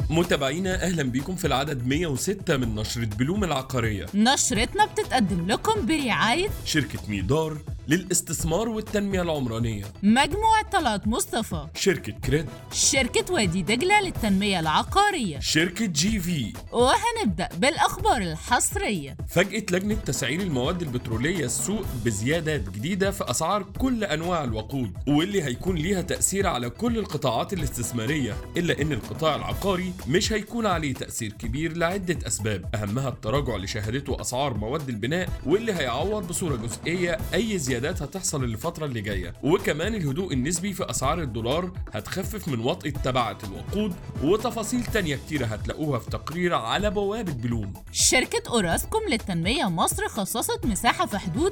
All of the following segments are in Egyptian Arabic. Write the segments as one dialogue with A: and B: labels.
A: متابعينا اهلا بيكم في العدد 106 من نشرة بلوم العقارية
B: نشرتنا بتتقدم لكم برعاية
A: شركة ميدار للاستثمار والتنمية العمرانية
B: مجموعة طلعت مصطفى
A: شركة كريد
B: شركة وادي دجلة للتنمية العقارية
A: شركة جي في
B: وهنبدأ بالأخبار الحصرية
A: فاجأت لجنة تسعير المواد البترولية السوق بزيادات جديدة في أسعار كل أنواع الوقود واللي هيكون ليها تأثير على كل القطاعات الاستثمارية إلا إن القطاع العقاري مش هيكون عليه تأثير كبير لعدة أسباب أهمها التراجع اللي شهدته أسعار مواد البناء واللي هيعوض بصورة جزئية أي زيادات هتحصل الفترة اللي جاية وكمان الهدوء النسبي في أسعار الدولار هتخفف من وطئ تبعة الوقود وتفاصيل تانية كتيرة هتلاقوها في تقرير على بوابة بلوم
B: شركة أوراسكوم للتنمية مصر خصصت مساحة في حدود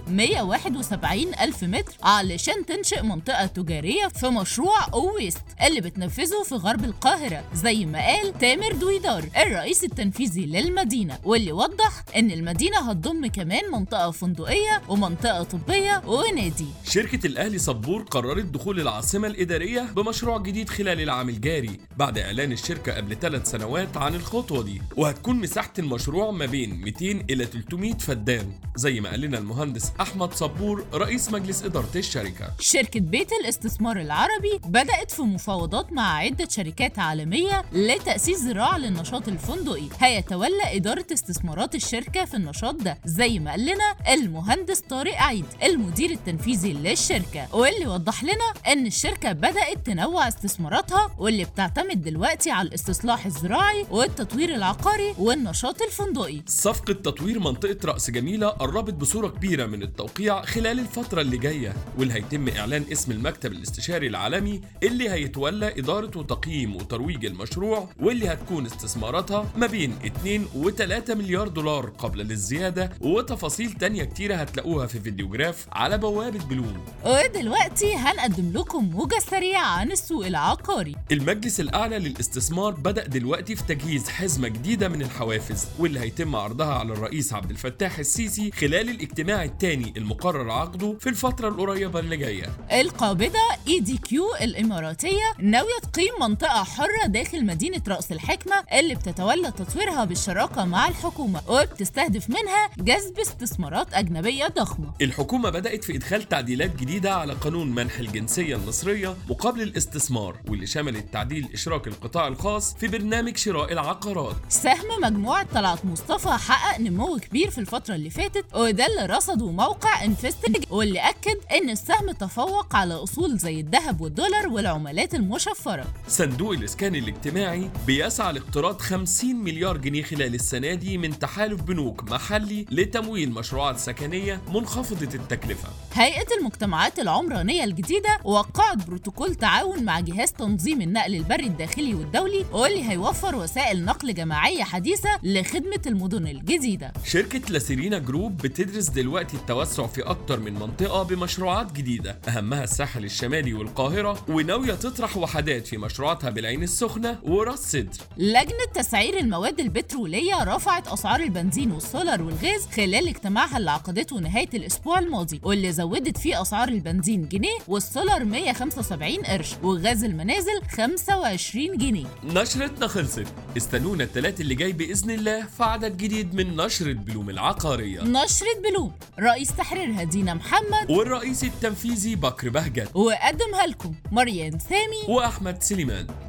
B: 171 ألف متر علشان تنشئ منطقة تجارية في مشروع أويست اللي بتنفذه في غرب القاهرة زي ما قال تامر دويدار الرئيس التنفيذي للمدينة واللي وضح إن المدينة هتضم كمان منطقة فندقية ومنطقة طبية ونادي
A: شركة الأهلي صبور قررت دخول العاصمة الإدارية بمشروع جديد خلال العام الجاري بعد إعلان الشركة قبل ثلاث سنوات عن الخطوة دي وهتكون مساحة المشروع ما بين 200 إلى 300 فدان زي ما قال لنا المهندس أحمد صبور رئيس مجلس إدارة الشركة
B: شركة بيت الاستثمار العربي بدأت في مفاوضات مع عدة شركات عالمية لتأسيس زراعة للنشاط الفندقي هيتولى إدارة استثمارات الشركة في النشاط ده زي ما قال لنا المهندس طارق عيد المدير التنفيذي للشركة واللي وضح لنا إن الشركة بدأت تنوع استثماراتها واللي بتعتمد دلوقتي على الاستصلاح الزراعي والتطوير العقاري والنشاط الفندقي
A: صفقة تطوير منطقة رأس جميلة قربت بصورة كبيرة من التوقيع خلال الفترة اللي جاية واللي هيتم إعلان اسم المكتب الاستشاري العالمي اللي هيتولى إدارة وتقييم وترويج المشروع واللي هتكون استثماراتها ما بين 2 و 3 مليار دولار قبل للزيادة وتفاصيل تانية كتيرة هتلاقوها في فيديوجراف على بوابة بلوم
B: ودلوقتي هنقدم لكم موجة سريعة عن السوق العقاري
A: المجلس الأعلى للاستثمار بدأ دلوقتي في تجهيز حزمة جديدة من الحوافز واللي هيتم عرضها على الرئيس عبد الفتاح السيسي خلال الاجتماع الثاني المقرر عقده في الفترة القريبة اللي جاية
B: القابضة اي دي كيو الإماراتية ناوية تقيم منطقة حرة داخل مدينة رأس الحكمة اللي بتتولى تطويرها بالشراكة مع الحكومة وبتستهدف منها جذب استثمارات أجنبية ضخمة
A: الحكومة بدأت في إدخال تعديلات جديدة على قانون منح الجنسية المصرية مقابل الاستثمار واللي شملت تعديل إشراك القطاع الخاص في برنامج شراء العقارات
B: سهم مجموعة طلعت مصطفى حقق نمو كبير في الفترة اللي فاتت وده اللي رصده موقع انفستنج واللي أكد إن السهم تفوق على أصول زي الذهب والدولار والعملات المشفرة
A: صندوق الإسكان الاجتماعي بيسعى لاقتراض 50 مليار جنيه خلال السنة دي من تحالف بنوك محلي لتمويل مشروعات سكنية منخفضة التكلفة
B: هيئة المجتمعات العمرانية الجديدة وقعت بروتوكول تعاون مع جهاز تنظيم النقل البري الداخلي والدولي واللي هيوفر وسائل نقل جماعية حديثة لخدمة المدن الجديدة
A: شركة لاسيرينا جروب بتدرس دلوقتي التوسع في أكتر من منطقة بمشروعات جديدة أهمها الساحل الشمالي والقاهرة وناوية تطرح وحدات في مشروعاتها بالعين السخنة وراس سدر
B: لجنة تسعير المواد البترولية رفعت أسعار البنزين والسولر والغاز خلال اجتماعها اللي عقدته نهاية الأسبوع الماضي واللي زودت فيه أسعار البنزين جنيه والسولر 175 قرش وغاز المنازل 25 جنيه
A: نشرتنا خلصت استنونا التلات اللي جاي بإذن الله في عدد جديد من نشرة بلوم العقارية
B: نشرة بلوم رئيس تحريرها دينا محمد
A: والرئيس التنفيذي بكر بهجت
B: وقدمها لكم مريان سامي
A: وأحمد سليمان